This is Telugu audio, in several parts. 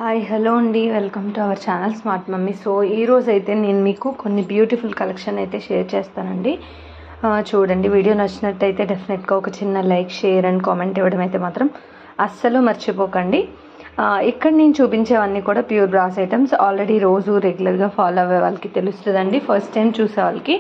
హాయ్ హలో అండి welcome to our channel smart mummy so ఈరోజు అయితే నేను మీకు కొన్ని బ్యూటిఫుల్ కలెక్షన్ అయితే షేర్ చేస్తానండి ఆ, చూడండి వీడియో నచ్చినట్టయితే డెఫినెట్గా ఒక చిన్న లైక్ షేర్ అండ్ కామెంట్ ఇవ్వడం అయితే మాత్రం అస్సలు మర్చిపోకండి ఆ, ఇక్కడ నేను చూపించేవన్నీ కూడా ప్యూర్ బ్రాస్ ఐటమ్స్ ఆల్రెడీ రోజు రెగ్యులర్గా ఫాలో అవ్వే వాళ్ళకి తెలుస్తుందండి ఫస్ట్ టైం చూసే వాళ్ళకి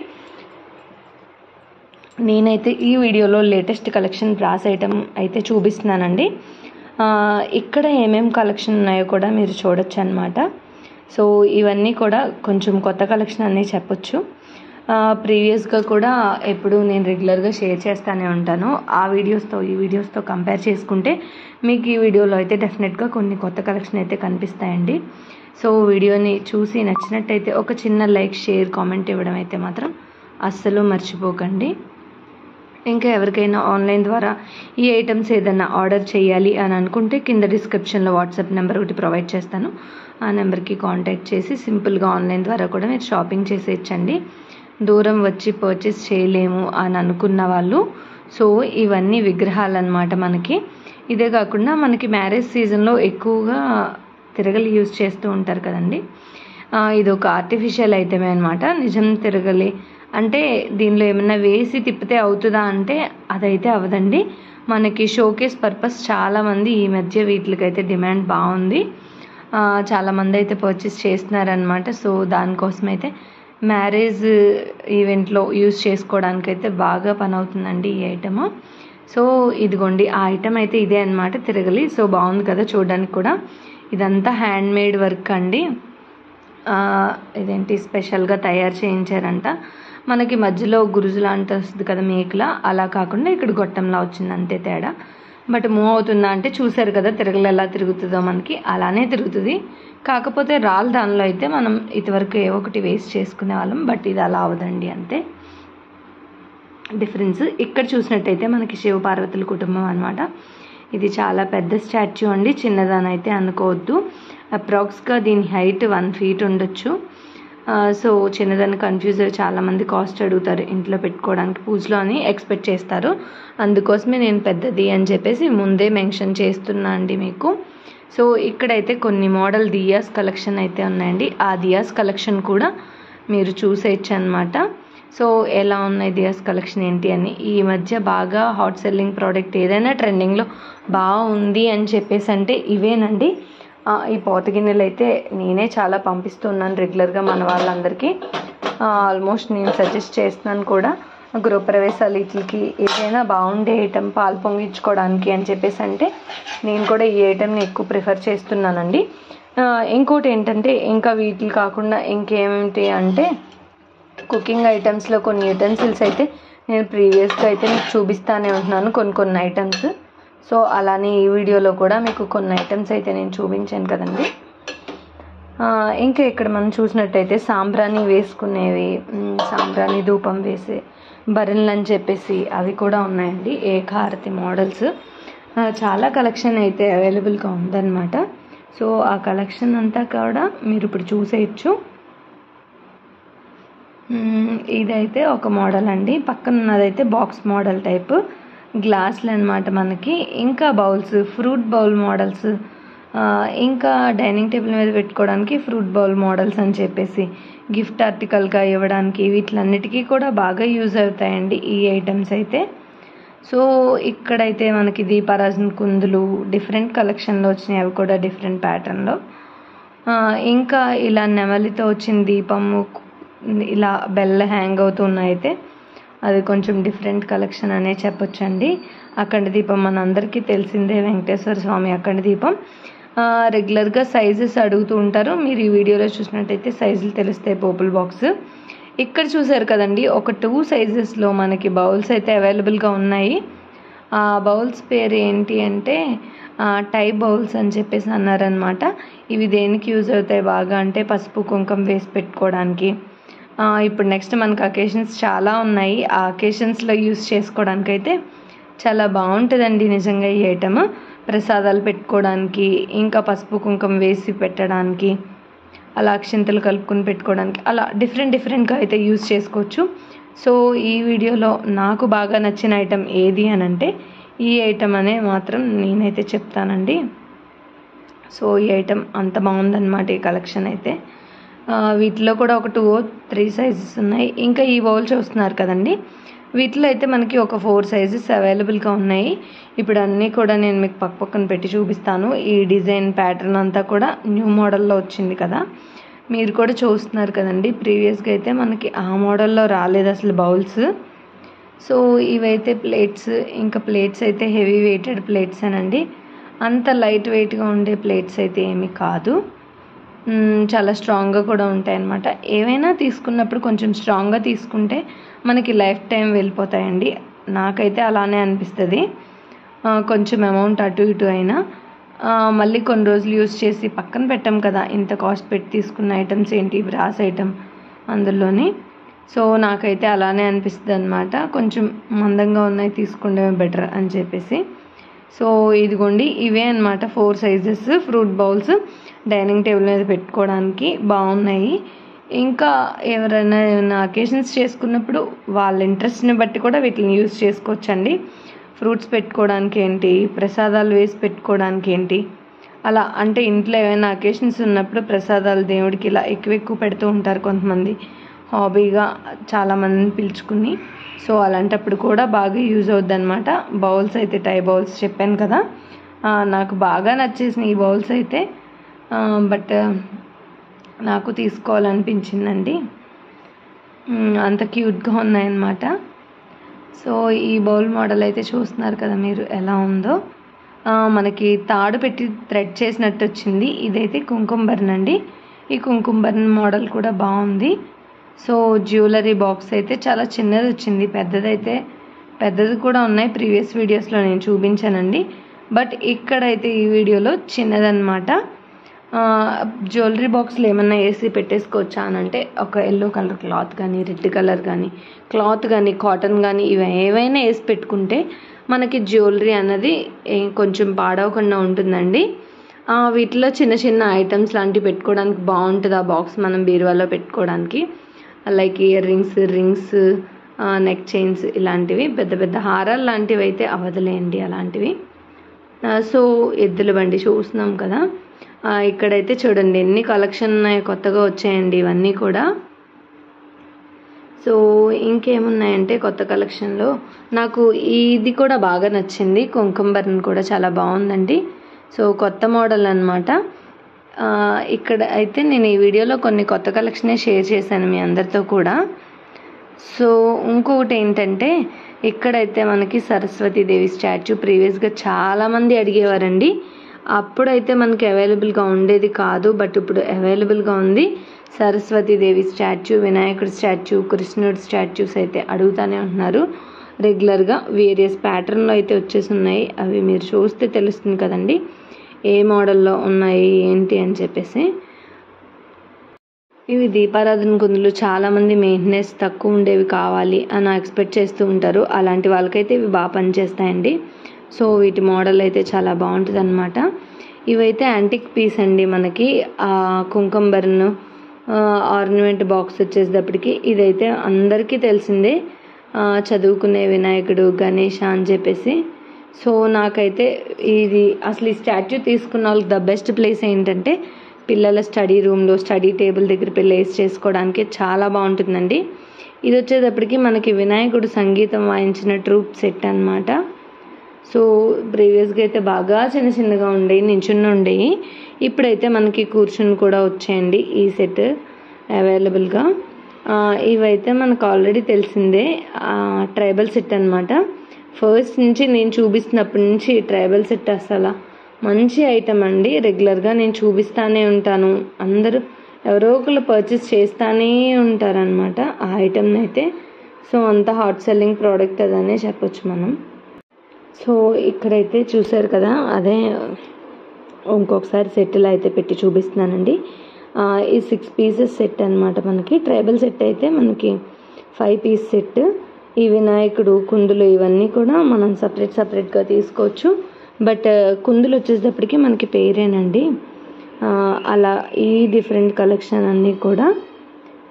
నేనైతే ఈ వీడియోలో లేటెస్ట్ కలెక్షన్ బ్రాస్ ఐటమ్ అయితే చూపిస్తున్నానండి ఆ, ఇక్కడ ఏమేం కలెక్షన్ ఉన్నాయో కూడా మీరు చూడొచ్చు అనమాట సో ఇవన్నీ కూడా కొంచెం కొత్త కలెక్షన్ అనే చెప్పొచ్చు ప్రీవియస్గా కూడా ఎప్పుడు నేను రెగ్యులర్గా షేర్ చేస్తూనే ఉంటాను ఆ వీడియోస్తో ఈ వీడియోస్తో కంపేర్ చేసుకుంటే మీకు ఈ వీడియోలో అయితే డెఫినెట్గా కొన్ని కొత్త కలెక్షన్ అయితే కనిపిస్తాయండి సో వీడియోని చూసి నచ్చినట్టయితే ఒక చిన్న లైక్ షేర్ కామెంట్ ఇవ్వడం అయితే మాత్రం అస్సలు మర్చిపోకండి ఇంకా ఎవరికైనా ఆన్లైన్ ద్వారా ఈ ఐటమ్స్ ఏదైనా ఆర్డర్ చేయాలి అని అనుకుంటే కింద డిస్క్రిప్షన్లో వాట్సాప్ నెంబర్ ఒకటి ప్రొవైడ్ చేస్తాను ఆ నెంబర్కి కాంటాక్ట్ చేసి సింపుల్గా ఆన్లైన్ ద్వారా కూడా మీరు షాపింగ్ చేసేయచ్చండి దూరం వచ్చి పర్చేస్ చేయలేము అని అనుకున్న వాళ్ళు సో ఇవన్నీ విగ్రహాలు అనమాట మనకి ఇదే కాకుండా మనకి మ్యారేజ్ సీజన్లో ఎక్కువగా తిరగలి యూజ్ చేస్తూ ఉంటారు కదండి ఆ, ఇది ఒక ఆర్టిఫిషియల్ ఐటమే అనమాట నిజం తిరగలి అంటే దీనిలో ఏమైనా వేసి తిప్పితే అవుతుందా అంటే అదైతే అవదండి మనకి షోకేస్ పర్పస్ చాలామంది ఈ మధ్య వీటికైతే డిమాండ్ బాగుంది ఆ, చాలామంది అయితే పర్చేస్ చేస్తున్నారనమాట సో దానికోసం అయితే మ్యారేజ్ ఈవెంట్లో యూస్ చేసుకోవడానికైతే బాగా పని అవుతుందండి ఈ ఐటమ్ సో ఇదిగోండి ఆ ఐటమ్ అయితే ఇదే అనమాట తిరగలి సో బాగుంది కదా చూడడానికి కూడా ఇదంతా హ్యాండ్ మేడ్ వర్క్ అండి ఆ, ఇదేంటి స్పెషల్గా తయారు చేయించారంట మనకి మధ్యలో గురుజు లాంటి వస్తుంది కదా మేకలా అలా కాకుండా ఇక్కడ గొట్టంలా వచ్చింది అంతే తేడా బట్ మూవ్ అవుతుందా అంటే చూసారు కదా తిరగలు ఎలా తిరుగుతుందో మనకి అలానే తిరుగుతుంది కాకపోతే రాళ్ళ దానిలో అయితే మనం ఇదివరకు ఏ ఒకటి వేస్ట్ చేసుకునే వాళ్ళం బట్ ఇది అలా అవదండి అంతే డిఫరెన్స్ ఇక్కడ చూసినట్టయితే మనకి శివ పార్వతుల కుటుంబం అనమాట ఇది చాలా పెద్ద స్టాచ్యూ అండి చిన్నదాని అయితే అనుకోవద్దు అప్రాక్స్గా దీని హైట్ వన్ ఫీట్ ఉండొచ్చు ఆ, సో చిన్నదాన్ని కన్ఫ్యూజ్ అయ్యి చాలామంది కాస్ట్ అడుగుతారు ఇంట్లో పెట్టుకోవడానికి పూజలో అని ఎక్స్పెక్ట్ చేస్తారు అందుకోసమే నేను పెద్దది అని చెప్పేసి ముందే మెన్షన్ చేస్తున్నా అండి మీకు సో ఇక్కడైతే కొన్ని మోడల్ దియాస్ కలెక్షన్ అయితే ఉన్నాయండి ఆ దియాస్ కలెక్షన్ కూడా మీరు చూసేయచ్చు అనమాట సో ఎలా ఉన్నాయి దియాస్ కలెక్షన్ ఏంటి అని ఈ మధ్య బాగా హాట్ సెల్లింగ్ ప్రోడక్ట్ ఏదైనా ట్రెండింగ్లో బాగుంది అని చెప్పేసి అంటే ఇవేనండి ఆ, ఈ పోత గిన్నెలు అయితే నేనే చాలా పంపిస్తున్నాను రెగ్యులర్గా మన వాళ్ళందరికీ ఆల్మోస్ట్ నేను సజెస్ట్ చేస్తున్నాను కూడా గృహప్రవేశాలు వీటికి ఏదైనా బాగుండే ఐటెం పాలు పొంగించుకోవడానికి అని చెప్పేసి అంటే నేను కూడా ఈ ఐటెంని ఎక్కువ ప్రిఫర్ చేస్తున్నానండి ఆ, ఇంకోటి ఏంటంటే ఇంకా వీటికి కాకుండా ఇంకేమిటి అంటే కుకింగ్ ఐటమ్స్లో కొన్ని యూటెన్సిల్స్ అయితే నేను ప్రీవియస్గా అయితే మీకు చూపిస్తానే ఉంటున్నాను కొన్ని కొన్ని ఐటమ్స్ సో అలానే ఈ వీడియోలో కూడా మీకు కొన్ని ఐటమ్స్ అయితే నేను చూపించాను కదండి ఆ, ఇంకా ఇక్కడ మనం చూసినట్టయితే సాంబ్రాణి వేసుకునేవి మ్, సాంబ్రాణి ధూపం వేసే బరిన్లు అని చెప్పేసి అవి కూడా ఉన్నాయండి ఏకారతి మోడల్స్ ఆ, చాలా కలెక్షన్ అయితే అవైలబుల్గా ఉందన్నమాట సో ఆ కలెక్షన్ అంతా కూడా మీరు ఇప్పుడు చూసేయచ్చు మ్మ్, ఇదైతే ఒక మోడల్ అండి పక్కన ఉన్నదైతే బాక్స్ మోడల్ టైప్ గ్లాసులు అనమాట మనకి ఇంకా బౌల్స్ ఫ్రూట్ బౌల్ మోడల్స్ ఆ, ఇంకా డైనింగ్ టేబుల్ మీద పెట్టుకోవడానికి ఫ్రూట్ బౌల్ మోడల్స్ అని చెప్పేసి గిఫ్ట్ ఆర్టికల్గా ఇవ్వడానికి వీటిలన్నిటికీ కూడా బాగా యూజ్ అవుతాయండి ఈ ఐటమ్స్ అయితే సో ఇక్కడైతే మనకి దీపారాజన్ కుందులు డిఫరెంట్ కలెక్షన్లో వచ్చినాయి అవి కూడా డిఫరెంట్ ప్యాటర్న్లో ఆ, ఇంకా ఇలా నెమలితో వచ్చిన దీపము ఇలా బెల్ల హ్యాంగ్ అవుతున్నాయి అయితే అది కొంచెం డిఫరెంట్ కలెక్షన్ అనే చెప్పొచ్చండి అఖండ దీపం మనందరికీ తెలిసిందే వెంకటేశ్వర స్వామి అఖండ దీపం ఆ, రెగ్యులర్గా సైజెస్ అడుగుతూ ఉంటారు మీరు ఈ వీడియోలో చూసినట్టయితే సైజులు తెలుస్తాయి పోపుల్ బాక్స్ ఇక్కడ చూసారు కదండి ఒక టూ సైజెస్లో మనకి బౌల్స్ అయితే అవైలబుల్గా ఉన్నాయి ఆ బౌల్స్ పేరు ఏంటి అంటే ఆ, టై బౌల్స్ అని చెప్పేసి అన్నారనమాట ఇవి దేనికి యూజ్ అవుతాయి బాగా అంటే పసుపు కుంకుమ వేసి పెట్టుకోవడానికి ఆ, ఇప్పుడు నెక్స్ట్ మనకు అకేషన్స్ చాలా ఉన్నాయి ఆ అకేషన్స్లో యూజ్ చేసుకోవడానికైతే చాలా బాగుంటుందండి నిజంగా ఈ ఐటమ్ ప్రసాదాలు పెట్టుకోవడానికి ఇంకా పసుపు కుంకుమ వేసి పెట్టడానికి అలా అక్షింతలు కలుపుకొని పెట్టుకోవడానికి అలా డిఫరెంట్ డిఫరెంట్గా అయితే యూజ్ చేసుకోవచ్చు సో ఈ వీడియోలో నాకు బాగా నచ్చిన ఐటెం ఏది అని అంటే ఈ ఐటెం అనే మాత్రం నేనైతే చెప్తానండి సో ఈ ఐటమ్ అంత బాగుందన్నమాట ఈ కలెక్షన్ అయితే ఆ, వీటిలో కూడా ఒక టూ త్రీ సైజెస్ ఉన్నాయి ఇంకా ఈ బౌల్ చూస్తున్నారు కదండి వీటిలో అయితే మనకి ఒక ఫోర్ సైజెస్ అవైలబుల్గా ఉన్నాయి ఇప్పుడు అన్నీ కూడా నేను మీకు పక్క పక్కన పెట్టి చూపిస్తాను ఈ డిజైన్ ప్యాటర్న్ అంతా కూడా న్యూ మోడల్లో వచ్చింది కదా మీరు కూడా చూస్తున్నారు కదండి ప్రీవియస్గా అయితే మనకి ఆ మోడల్లో రాలేదు అసలు బౌల్స్ సో ఇవైతే ప్లేట్స్ ఇంకా ప్లేట్స్ అయితే హెవీ వెయిటెడ్ ప్లేట్స్ అనండి అంత లైట్ వెయిట్గా ఉండే ప్లేట్స్ అయితే ఏమీ కాదు మ్మ్, చాలా స్ట్రాంగ్గా కూడా ఉంటాయి అన్నమాట ఏవైనా తీసుకున్నప్పుడు కొంచెం స్ట్రాంగ్గా తీసుకుంటే మనకి లైఫ్ టైం వెళ్ళిపోతాయండి నాకైతే అలానే అనిపిస్తుంది ఆ, కొంచెం అమౌంట్ అటు ఇటు అయినా ఆ, మళ్ళీ కొన్ని రోజులు యూస్ చేసి పక్కన పెట్టాం కదా ఇంత కాస్ట్ పెట్టి తీసుకున్న ఐటమ్స్ ఏంటి బ్రాస్ ఐటమ్ అందులోని సో నాకైతే అలానే అనిపిస్తుంది అనమాట కొంచెం మందంగా ఉన్నాయి తీసుకుంటే బెటర్ అని చెప్పేసి సో ఇదిగోండి ఇవే అన్నమాట four sizes fruit bowls dining table మీద పెట్టుకోవడానికి బాగున్నాయి ఇంకా ఎవరైనా ఏమైనా అకేషన్స్ చేసుకున్నప్పుడు వాళ్ళ ఇంట్రెస్ట్ని బట్టి కూడా వీటిని యూస్ చేసుకోవచ్చండి ఫ్రూట్స్ పెట్టుకోవడానికి ఏంటి ప్రసాదాలు వేసి పెట్టుకోవడానికి ఏంటి అలా అంటే ఇంట్లో ఏమైనా అకేషన్స్ ఉన్నప్పుడు ప్రసాదాలు దేవుడికి ఇలా ఎక్కువ ఎక్కువ పెడుతూ ఉంటారు కొంతమంది హాబీగా చాలామందిని పిలుచుకుని సో అలాంటప్పుడు కూడా బాగా యూజ్ అవుద్ది అనమాట బౌల్స్ అయితే టై బౌల్స్ చెప్పాను కదా ఆ, నాకు బాగా నచ్చేసిన ఈ బౌల్స్ అయితే బట్ నాకు తీసుకోవాలనిపించిందండి మ్, అంత క్యూట్గా ఉన్నాయన్నమాట సో ఈ బౌల్ మోడల్ అయితే చూస్తున్నారు కదా మీరు ఎలా ఉందో ఆ, మనకి తాడు పెట్టి థ్రెడ్ చేసినట్టు వచ్చింది ఇదైతే కుంకుమ అండి ఈ కుంకుమ మోడల్ కూడా బాగుంది సో జ్యువెలరీ బాక్స్ అయితే చాలా చిన్నది వచ్చింది పెద్దదైతే పెద్దది కూడా ఉన్నాయి ప్రీవియస్ వీడియోస్లో నేను చూపించానండి బట్ ఇక్కడైతే ఈ వీడియోలో చిన్నదన్నమాట జ్యువెలరీ బాక్స్లో ఏమన్నా వేసి పెట్టేసుకోవచ్చా అని అంటే ఒక ఎల్లో కలర్ క్లాత్ కానీ రెడ్ కలర్ కానీ క్లాత్ కానీ కాటన్ కానీ ఇవి ఏవైనా వేసి పెట్టుకుంటే మనకి జ్యువెలరీ అన్నది ఏ- కొంచెం పాడవకుండా ఉంటుందండి ఆ, వీటిలో చిన్న చిన్న ఐటమ్స్ లాంటివి పెట్టుకోవడానికి బాగుంటుంది ఆ బాక్స్ మనం బీరువాలో పెట్టుకోవడానికి like ear rings rings neck chains ఇలాంటివి పెద్ద పెద్ద హారాలు లాంటివి అయితే అవదలేండి అలాంటివి ఆ, సో ఎద్దుల బండి చూస్తున్నాం కదా ఆ, ఇక్కడైతే చూడండి ఎన్ని కలెక్షన్ ఉన్నాయి కొత్తగా వచ్చాయండి ఇవన్నీ కూడా సో ఇంకేమున్నాయంటే కొత్త కలెక్షన్లో నాకు ఇది కూడా బాగా నచ్చింది కుంకుంబర్న్ కూడా చాలా బాగుందండి సో కొత్త మోడల్ అనమాట ఇక్కడ అయితే నేను ఈ వీడియోలో కొన్ని కొత్త కలెక్షనే షేర్ చేశాను మీ అందరితో కూడా సో ఇంకొకటి ఏంటంటే ఇక్కడైతే మనకి సరస్వతీదేవి స్టాచ్యూ ప్రీవియస్గా చాలామంది అడిగేవారండి అప్పుడైతే మనకి అవైలబుల్గా ఉండేది కాదు బట్ ఇప్పుడు అవైలబుల్గా ఉంది సరస్వతీదేవి స్టాచ్యూ వినాయకుడి స్టాచ్యూ కృష్ణుడి స్టాచ్యూస్ అయితే అడుగుతూనే ఉంటున్నారు రెగ్యులర్గా వేరియస్ ప్యాటర్న్లో అయితే వచ్చేసి ఉన్నాయి అవి మీరు చూస్తే తెలుస్తుంది కదండి ఏ మోడల్లో ఉన్నాయి ఏంటి అని చెప్పేసి ఇవి దీపారాధన కుందులు చాలామంది మెయింటెనెన్స్ తక్కువ ఉండేవి కావాలి అని ఎక్స్పెక్ట్ చేస్తూ ఉంటారు అలాంటి వాళ్ళకైతే ఇవి బాగా పనిచేస్తాయండి సో వీటి మోడల్ అయితే చాలా బాగుంటుంది అనమాట ఇవైతే యాంటిక్ పీస్ అండి మనకి ఆ కుంకంబర్ను ఆర్నమెంట్ బాక్స్ వచ్చేటప్పటికి ఇదైతే అందరికీ తెలిసిందే ఆ, చదువుకునే వినాయకుడు గణేష అని చెప్పేసి సో నాకైతే ఇది అసలు ఈ స్టాచ్యూ తీసుకున్న వాళ్ళకి ద బెస్ట్ ప్లేస్ ఏంటంటే పిల్లల స్టడీ రూమ్లో స్టడీ టేబుల్ దగ్గర ప్లేస్ చేసుకోవడానికి చాలా బాగుంటుందండి ఇది వచ్చేటప్పటికి మనకి వినాయకుడు సంగీతం వాయించిన ట్రూప్ సెట్ అన్నమాట సో ప్రీవియస్గా అయితే బాగా చిన్న చిన్నగా ఉండేవి నించున్న ఉండేవి ఇప్పుడైతే మనకి కూర్చుని కూడా వచ్చాయండి ఈ సెట్ అవైలబుల్గా ఆ, ఇవైతే మనకు ఆల్రెడీ తెలిసిందే ట్రైబల్ సెట్ అన్నమాట ఫస్ట్ నుంచి నేను చూపిస్తున్నప్పటి నుంచి ట్రైబల్ సెట్ అసలు మంచి ఐటమ్ అండి రెగ్యులర్గా నేను చూపిస్తానే ఉంటాను అందరూ ఎవరో ఒకళ్ళు పర్చేస్ చేస్తానే ఉంటారనమాట ఆ ఐటమ్ని అయితే సో అంత హాట్ సెల్లింగ్ ప్రోడక్ట్ అదనే చెప్పొచ్చు మనం సో ఇక్కడైతే చూసారు కదా అదే ఇంకొకసారి సెట్లు అయితే పెట్టి చూపిస్తున్నానండి ఆ, ఈ సిక్స్ పీసెస్ సెట్ అన్నమాట మనకి ట్రైబల్ సెట్ అయితే మనకి ఫైవ్ పీస్ సెట్ ఈ వినాయకుడు కుందులు ఇవన్నీ కూడా మనం సపరేట్ సపరేట్గా తీసుకోవచ్చు బట్ కుందులు వచ్చేటప్పటికి మనకి పేరేనండి ఆ, అలా ఈ డిఫరెంట్ కలెక్షన్ అన్నీ కూడా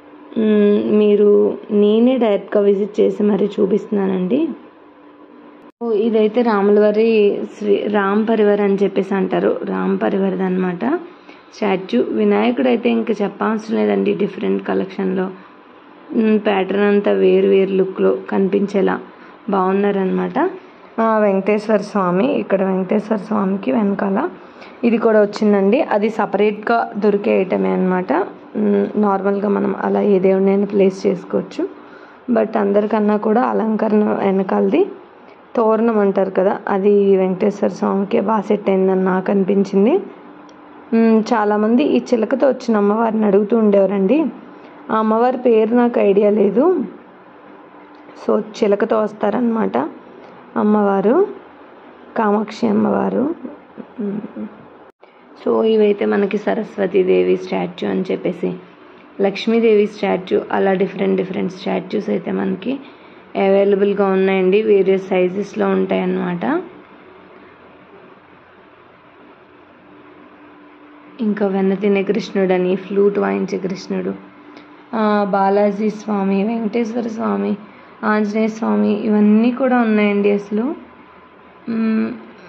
మ్, మీరు నేనే డైరెక్ట్గా విజిట్ చేసి మరీ చూపిస్తున్నానండి ఓ, ఇదైతే రాములవారి శ్రీ రామ్ పరివార్ అని చెప్పేసి అంటారు రామ్ పరివార్ది అనమాట స్టాచ్యూ వినాయకుడు అయితే ఇంకా చెప్పవసరం లేదండి డిఫరెంట్ కలెక్షన్లో ప్యాటర్న్ అంతా వేరు వేరు లుక్లో కనిపించేలా బాగున్నారనమాట వెంకటేశ్వర స్వామి ఇక్కడ వెంకటేశ్వర స్వామికి వెనకాల ఇది కూడా వచ్చిందండి అది సపరేట్గా దొరికే ఐటమే అనమాట నార్మల్గా మనం అలా ఏ దేవుడినైనా ప్లేస్ చేసుకోవచ్చు బట్ అందరికన్నా కూడా అలంకరణ వెనకాలది తోరణం అంటారు కదా అది వెంకటేశ్వర స్వామికి బాగా సెట్ అయిందని నాకు అనిపించింది మ్మ్, చాలామంది ఈ చిలకతో వచ్చిన అమ్మవారిని అడుగుతూ ఉండేవారండి ఆ అమ్మవారి పేరు నాకు ఐడియా లేదు సో చిలకతో వస్తారనమాట అమ్మవారు కామాక్షి అమ్మవారు మ్మ్. సో ఇవైతే మనకి సరస్వతీదేవి స్టాచ్యూ అని చెప్పేసి లక్ష్మీదేవి స్టాచ్యూ అలా డిఫరెంట్ డిఫరెంట్ స్టాచ్యూస్ అయితే మనకి అవైలబుల్గా ఉన్నాయండి వేరియస్ సైజెస్లో ఉంటాయి అన్నమాట ఇంకా వెన్న తినే కృష్ణుడు అని ఫ్లూట్ వాయించే కృష్ణుడు ఆ, బాలాజీ స్వామి వెంకటేశ్వర స్వామి ఆంజనేయ స్వామి ఇవన్నీ కూడా ఉన్నాయండి అసలు మ్మ్.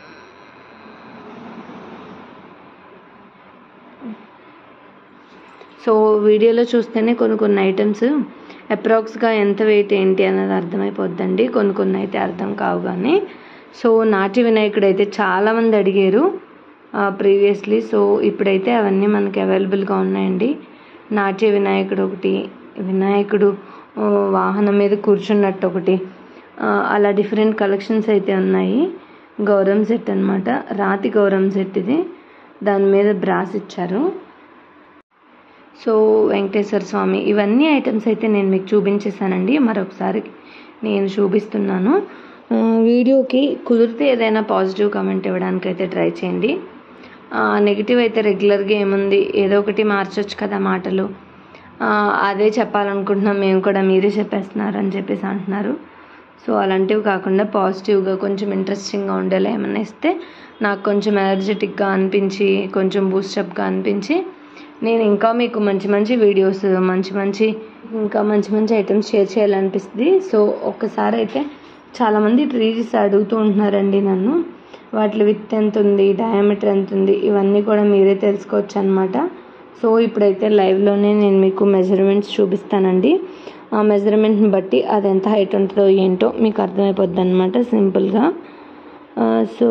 సో వీడియోలో చూస్తేనే కొన్ని కొన్ని ఐటమ్స్ అప్రాక్స్గా ఎంత వెయిట్ ఏంటి అన్నది అర్థమైపోద్దండి కొన్ని కొన్ని అయితే అర్థం కావు కానీ సో నాట్య వినాయకుడు అయితే చాలామంది అడిగారు ప్రీవియస్లీ సో ఇప్పుడైతే అవన్నీ మనకి అవైలబుల్గా ఉన్నాయండి నాట్య వినాయకుడు ఒకటి వినాయకుడు ఆ, వాహనం మీద కూర్చున్నట్టు ఒకటి ఆ, అలా డిఫరెంట్ కలెక్షన్స్ అయితే ఉన్నాయి గౌరవం సెట్ అనమాట రాతి గౌరవం సెట్ ఇది దాని మీద బ్రాస్ ఇచ్చారు సో వెంకటేశ్వర స్వామి ఇవన్నీ ఐటమ్స్ అయితే నేను మీకు చూపించేశానండి మరొకసారి నేను చూపిస్తున్నాను ఆ, వీడియోకి కుదిరితే ఏదైనా పాజిటివ్ కామెంట్ ఇవ్వడానికి అయితే ట్రై చేయండి నెగిటివ్ అయితే రెగ్యులర్గా ఏముంది ఏదో ఒకటి మార్చొచ్చు కదా మాటలు ఆ, అదే చెప్పాలనుకుంటున్నాం మేము కూడా మీరే చెప్పేస్తున్నారు అని చెప్పేసి అంటున్నారు సో అలాంటివి కాకుండా పాజిటివ్గా కొంచెం ఇంట్రెస్టింగ్గా ఉండేలా ఏమన్నా ఇస్తే నాకు కొంచెం ఎనర్జెటిక్గా అనిపించి కొంచెం బూస్టప్గా అనిపించి నేను ఇంకా మీకు మంచి మంచి వీడియోస్ మంచి మంచి ఇంకా మంచి మంచి ఐటమ్స్ షేర్ చేయాలనిపిస్తుంది సో ఒక్కసారి అయితే చాలామంది ట్రీస్ అడుగుతూ ఉంటున్నారండి నన్ను వాటి విత్ ఎంత ఉంది డయామీటర్ ఎంత ఉంది ఇవన్నీ కూడా మీరే తెలుసుకోవచ్చు అనమాట సో ఇప్పుడైతే లైవ్లోనే నేను మీకు మెజర్మెంట్స్ చూపిస్తానండి ఆ మెజర్మెంట్ని బట్టి అది ఎంత హైట్ ఉంటుందో ఏంటో మీకు అర్థమైపోద్ది అనమాట సింపుల్గా సో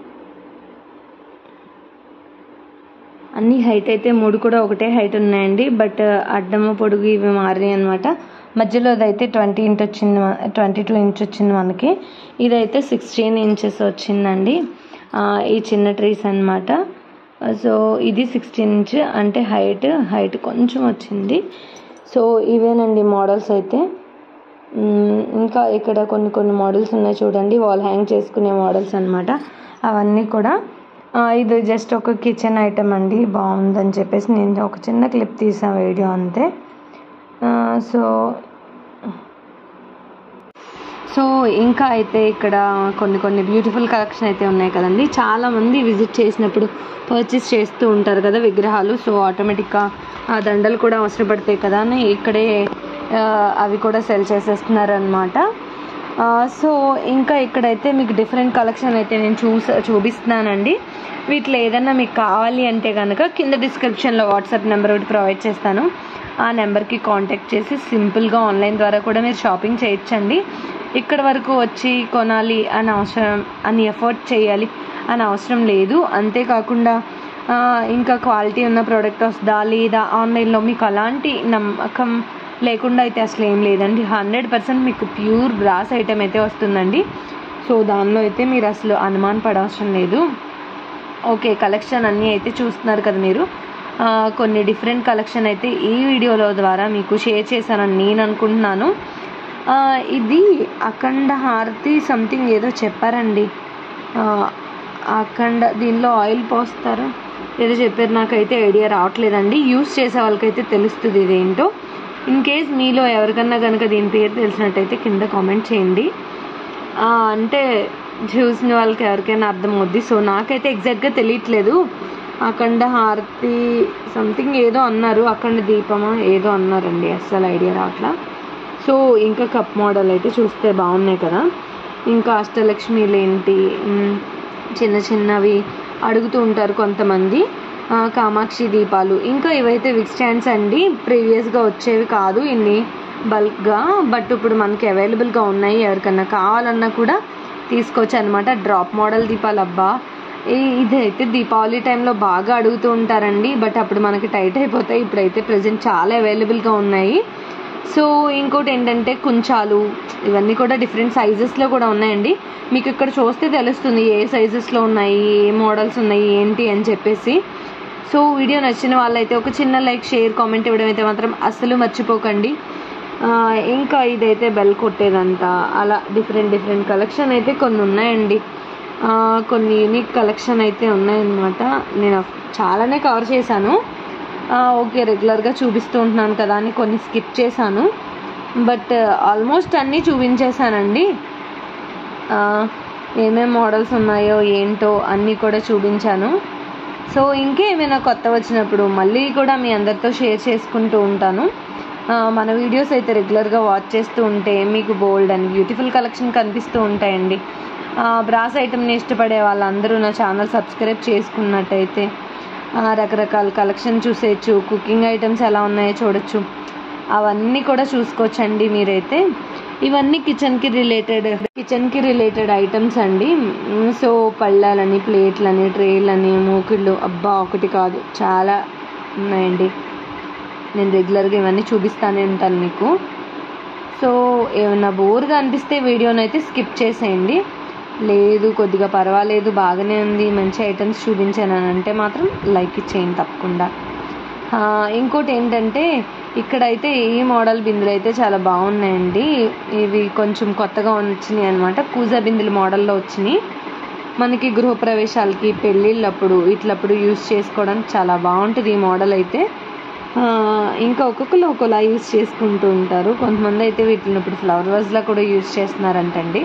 అన్ని హైట్ అయితే మూడు కూడా ఒకటే హైట్ ఉన్నాయండి బట్ అడ్డము పొడుగు ఇవి మారినాయి అనమాట మధ్యలో అయితే ట్వంటీ ఇంచ్ వచ్చింది ట్వంటీ టూ ఇంచ్ వచ్చింది మనకి ఇదైతే సిక్స్టీన్ ఇంచెస్ వచ్చిందండి ఆ, ఈ చిన్న ట్రీస్ అన్నమాట సో ఇది సిక్స్టీన్ ఇంచ్ అంటే హైట్ హైట్ కొంచెం వచ్చింది సో ఇవేనండి మోడల్స్ అయితే మ్మ్, ఇంకా ఇక్కడ కొన్ని కొన్ని మోడల్స్ ఉన్నాయి చూడండి వాల్ హ్యాంగ్ చేసుకునే మోడల్స్ అన్నమాట అవన్నీ కూడా ఆ, ఇది జస్ట్ ఒక కిచెన్ ఐటమ్ అండి బాగుందని చెప్పేసి నేను ఒక చిన్న క్లిప్ తీసాను వీడియో అంతే ఆ, సో సో ఇంకా అయితే ఇక్కడ కొన్ని కొన్ని బ్యూటిఫుల్ కలెక్షన్ అయితే ఉన్నాయి కదండి చాలామంది విజిట్ చేసినప్పుడు పర్చేస్ చేస్తూ ఉంటారు కదా విగ్రహాలు సో ఆటోమేటిక్గా ఆ దండలు కూడా అవసరం పడతాయి కదా అని ఇక్కడే ఆ, అవి కూడా సెల్ చేసేస్తున్నారు అనమాట సో ఇంకా ఇక్కడైతే మీకు డిఫరెంట్ కలెక్షన్ అయితే నేను చూస చూపిస్తున్నానండి వీటిలో ఏదైనా మీకు కావాలి అంటే కనుక కింద డిస్క్రిప్షన్లో వాట్సాప్ నెంబర్ ఒకటి ప్రొవైడ్ చేస్తాను ఆ నెంబర్కి కాంటాక్ట్ చేసి సింపుల్గా ఆన్లైన్ ద్వారా కూడా మీరు షాపింగ్ చేయొచ్చండి ఇక్కడ వరకు వచ్చి కొనాలి అని అవసరం అని ఎఫర్ట్ చేయాలి అని అవసరం లేదు అంతేకాకుండా ఆ, ఇంకా క్వాలిటీ ఉన్న ప్రోడక్ట్ వస్తుందా లేదా ఆన్లైన్లో మీకు అలాంటి నమ్మకం లేకుండా అయితే అసలు ఏం లేదండి హండ్రెడ్ పర్సెంట్ మీకు ప్యూర్ బ్రాస్ ఐటెం అయితే వస్తుందండి సో దానిలో అయితే మీరు అసలు అనుమాన పడవసరం లేదు ఓకే కలెక్షన్ అన్నీ అయితే చూస్తున్నారు కదా మీరు ఆ, కొన్ని డిఫరెంట్ కలెక్షన్ అయితే ఈ వీడియోలో ద్వారా మీకు షేర్ చేశానని నేను అనుకుంటున్నాను ఆ, ఇది అఖండ హారతి సంథింగ్ ఏదో చెప్పారండి ఆ, అఖండ దీనిలో ఆయిల్ పోస్తారు ఏదో చెప్పారు నాకైతే ఐడియా రావట్లేదండి యూస్ చేసే వాళ్ళకైతే తెలుస్తుంది ఇదేంటో ఇన్ కేస్ మీలో ఎవరికన్నా కనుక దీని పేరు తెలిసినట్టయితే కింద కామెంట్ చేయండి ఆ, అంటే చూసిన వాళ్ళకి ఎవరికైనా అర్థమవుద్ది సో నాకైతే ఎగ్జాక్ట్గా తెలియట్లేదు అఖండ హారతి సంథింగ్ ఏదో అన్నారు అఖండ దీపమా ఏదో అన్నారండి అస్సలు ఐడియా రావట్లా సో ఇంకా కప్ మోడల్ అయితే చూస్తే బాగున్నాయి కదా ఇంకా అష్టలక్ష్మిలు ఏంటి మ్, చిన్న చిన్నవి అడుగుతూ ఉంటారు కొంతమంది ఆ, కామాక్షి దీపాలు ఇంకా ఇవైతే విక్ స్టాండ్స్ అండి ప్రీవియస్గా వచ్చేవి కాదు ఇన్ని బల్క్గా బట్ ఇప్పుడు మనకి అవైలబుల్గా ఉన్నాయి ఎవరికన్నా కావాలన్నా కూడా తీసుకోవచ్చు అనమాట డ్రాప్ మోడల్ దీపాలు అబ్బా ఈ- ఇదైతే దీపావళి టైంలో బాగా అడుగుతూ ఉంటారండి బట్ అప్పుడు మనకి టైట్ అయిపోతాయి ఇప్పుడైతే ప్రజెంట్ చాలా అవైలబుల్గా ఉన్నాయి సో ఇంకోటి ఏంటంటే కుంచాలు ఇవన్నీ కూడా డిఫరెంట్ సైజెస్లో కూడా ఉన్నాయండి మీకు ఇక్కడ చూస్తే తెలుస్తుంది ఏ సైజెస్లో ఉన్నాయి ఏ మోడల్స్ ఉన్నాయి ఏంటి అని చెప్పేసి సో వీడియో నచ్చిన వాళ్ళైతే ఒక చిన్న లైక్ షేర్ కామెంట్ ఇవ్వడం అయితే మాత్రం అస్సలు మర్చిపోకండి ఆ, ఇంకా ఇదైతే బెల్ కొట్టేదంతా అలా డిఫరెంట్ డిఫరెంట్ కలెక్షన్ అయితే కొన్ని ఉన్నాయండి ఆ, కొన్ని యూనిక్ కలెక్షన్ అయితే ఉన్నాయన్నమాట నేను అఫ్- చాలానే కవర్ చేశాను ఆ, ఓకే రెగ్యులర్గా చూపిస్తూ ఉంటున్నాను కదా అని కొన్ని స్కిప్ చేశాను బట్ ఆల్మోస్ట్ అన్నీ చూపించేశానండి ఆ, ఏమేం మోడల్స్ ఉన్నాయో ఏంటో అన్నీ కూడా చూపించాను సో ఇంకేమైనా కొత్త వచ్చినప్పుడు మళ్ళీ కూడా మీ అందరితో షేర్ చేసుకుంటూ ఉంటాను ఆ, మన వీడియోస్ అయితే రెగ్యులర్గా వాచ్ చేస్తూ ఉంటే మీకు బోల్డ్ అండ్ బ్యూటిఫుల్ కలెక్షన్ కనిపిస్తూ ఉంటాయండి బ్రాస్ ఐటమ్ని ఇష్టపడే వాళ్ళందరూ నా ఛానల్ సబ్స్క్రైబ్ చేసుకున్నట్టయితే ఆ, రకరకాల కలెక్షన్ చూసేయచ్చు కుకింగ్ ఐటమ్స్ ఎలా ఉన్నాయో చూడొచ్చు అవన్నీ కూడా చూసుకోవచ్చండి మీరైతే ఇవన్నీ కిచెన్కి రిలేటెడ్ కిచెన్కి రిలేటెడ్ ఐటమ్స్ అండి మ్, సో పళ్ళాలని ప్లేట్లని ట్రేలని మూకిళ్ళు అబ్బా ఒకటి కాదు చాలా ఉన్నాయండి నేను రెగ్యులర్గా ఇవన్నీ చూపిస్తానే ఉంటాను మీకు సో ఏమన్నా బోర్గా అనిపిస్తే వీడియోని అయితే స్కిప్ చేసేయండి లేదు కొద్దిగా పర్వాలేదు బాగానే ఉంది మంచి ఐటమ్స్ చూపించాను అని అంటే మాత్రం లైక్ ఇచ్చేయండి తప్పకుండా ఆ, ఇంకోటి ఏంటంటే ఇక్కడైతే ఈ మోడల్ బిందులు అయితే చాలా బాగున్నాయండి ఇవి కొంచెం కొత్తగా వచ్చినాయి అనమాట కూజా బిందులు మోడల్లో వచ్చినాయి మనకి గృహప్రవేశాలకి పెళ్ళిళ్ళప్పుడు ఇట్లప్పుడు యూస్ చేసుకోవడానికి చాలా బాగుంటుంది ఈ మోడల్ అయితే ఆ, ఇంకా ఒక్కొక్కరు ఒక్కోలా యూస్ చేసుకుంటూ ఉంటారు కొంతమంది అయితే వీటిని ఇప్పుడు ఫ్లవర్ వాజ్లా కూడా యూస్ చేస్తున్నారంటండి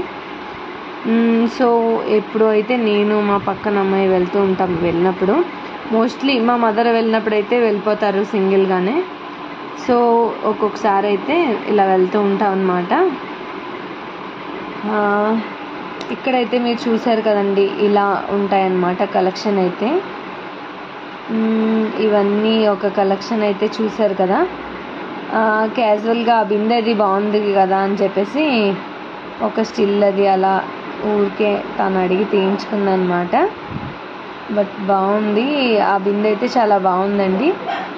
మ్మ్, సో ఎప్పుడు అయితే నేను మా పక్కన అమ్మాయి వెళ్తూ ఉంటాం వెళ్ళినప్పుడు మోస్ట్లీ మా మదర్ వెళ్ళినప్పుడు అయితే వెళ్ళిపోతారు సింగిల్గానే సో ఒక్కొక్కసారి అయితే ఇలా వెళ్తూ ఉంటాం అనమాట ఇక్కడైతే మీరు చూసారు కదండి ఇలా ఉంటాయన్నమాట కలెక్షన్ అయితే మ్మ్, ఇవన్నీ ఒక కలెక్షన్ అయితే చూసారు కదా క్యాజువల్గా ఆ బిందె అది బాగుంది కదా అని చెప్పేసి ఒక స్టిల్ అది అలా ఊరికే తను అడిగి తీయించుకుందనమాట బట్ బాగుంది ఆ బిందె అయితే చాలా బాగుందండి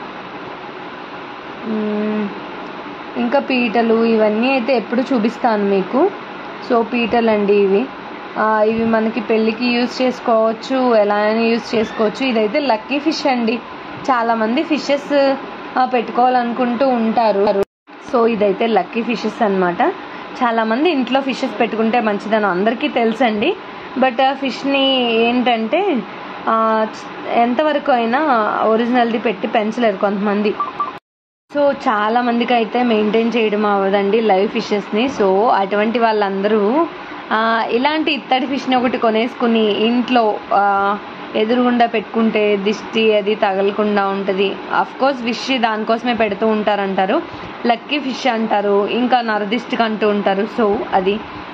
మ్మ్, ఇంకా పీటలు ఇవన్నీ అయితే ఎప్పుడు చూపిస్తాను మీకు సో పీటలు అండి ఇవి ఆ, ఇవి మనకి పెళ్ళికి యూజ్ చేసుకోవచ్చు ఎలా అయినా యూజ్ చేసుకోవచ్చు ఇదైతే లక్కీ ఫిష్ అండి చాలామంది ఫిషెస్ పెట్టుకోవాలనుకుంటూ ఉంటారు సో ఇదైతే లక్కీ ఫిషెస్ అన్నమాట చాలామంది ఇంట్లో ఫిషెస్ పెట్టుకుంటే మంచిదని అందరికీ తెలుసండి బట్ ఆ ఫిష్ని ఏంటంటే ఆ, ఎంతవరకు అయినా ఒరిజినల్ది పెట్టి పెంచలేరు కొంతమంది సో చాలా మందికి అయితే మెయింటైన్ చేయడం అవ్వదండి లైవ్ ఫిషెస్ని సో అటువంటి వాళ్ళందరూ ఆ, ఇలాంటి ఇత్తడి ఫిష్ని ఒకటి కొనేసుకుని ఇంట్లో ఆ, ఎదురుగుండా పెట్టుకుంటే దిష్టి అది తగలకుండా ఉంటుంది కోర్స్ ఫిష్ దానికోసమే పెడుతూ ఉంటారంటారు లక్కీ ఫిష్ అంటారు ఇంకా నరదిష్టికి అంటూ ఉంటారు సో అది